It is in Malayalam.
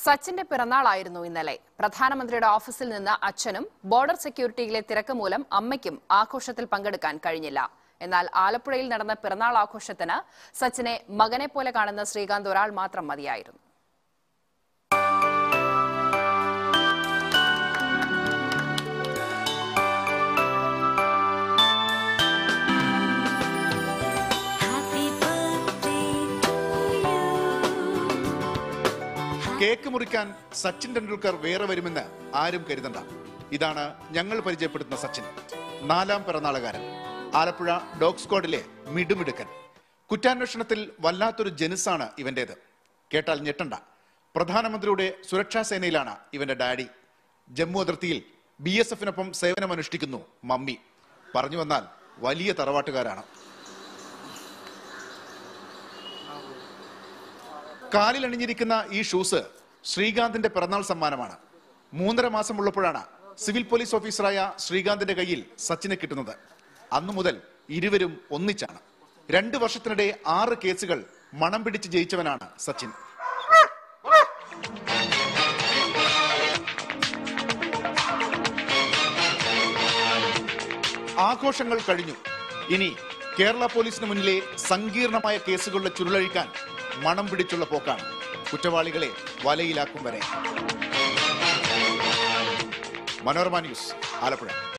സച്ചിന്റെ പിറന്നാളായിരുന്നു ഇന്നലെ പ്രധാനമന്ത്രിയുടെ ഓഫീസിൽ നിന്ന് അച്ഛനും ബോർഡർ സെക്യൂരിറ്റിയിലെ തിരക്ക് മൂലം അമ്മയ്ക്കും ആഘോഷത്തിൽ പങ്കെടുക്കാൻ കഴിഞ്ഞില്ല എന്നാൽ ആലപ്പുഴയിൽ നടന്ന പിറന്നാൾ ആഘോഷത്തിന് സച്ചിനെ മകനെ പോലെ കാണുന്ന ശ്രീകാന്ത് ഒരാൾ മാത്രം മതിയായിരുന്നു Happy birthday to you. Cake മുറിക്കാൻ സച്ചിൻ ടെണ്ടുൽക്കർ വേറെ വരുമെന്ന് ആരും കരുതണ്ട ഇതാണ് ഞങ്ങൾ പരിചയപ്പെടുത്തുന്ന സച്ചിൻ നാലാം പിറന്നാളുകാരൻ ആലപ്പുഴ ഡോഗ് സ്ക്വാഡിലെ മിടുമിടുക്കൻ കുറ്റാന്വേഷണത്തിൽ വല്ലാത്തൊരു ജനുസാണ് ഇവന്റേത് കേട്ടാൽ ഞെട്ടണ്ട പ്രധാനമന്ത്രിയുടെ സുരക്ഷാ സേനയിലാണ് ഇവന്റെ ഡാഡി ജമ്മു അതിർത്തിയിൽ ബി എസ് എഫിനൊപ്പം സേവനമനുഷ്ഠിക്കുന്നു മമ്മി പറഞ്ഞു വന്നാൽ വലിയ തറവാട്ടുകാരാണ് കാലിൽ അണിഞ്ഞിരിക്കുന്ന ഈ ഷൂസ് ശ്രീകാന്തിന്റെ പിറന്നാൾ സമ്മാനമാണ് മൂന്നര മാസം ഉള്ളപ്പോഴാണ് സിവിൽ പോലീസ് ഓഫീസറായ ശ്രീകാന്തിന്റെ കയ്യിൽ സച്ചിനെ കിട്ടുന്നത് അന്നു മുതൽ ഇരുവരും ഒന്നിച്ചാണ് രണ്ട് വർഷത്തിനിടെ ആറ് കേസുകൾ മണം പിടിച്ച് ജയിച്ചവനാണ് സച്ചിൻ ആഘോഷങ്ങൾ കഴിഞ്ഞു ഇനി കേരള പോലീസിന് മുന്നിലെ സങ്കീർണമായ കേസുകളുടെ ചുരുളഴിക്കാൻ മണം പിടിച്ചുള്ള പോക്കാണ് കുറ്റവാളികളെ വലയിലാക്കും വരെ മനോരമ ന്യൂസ് ആലപ്പുഴ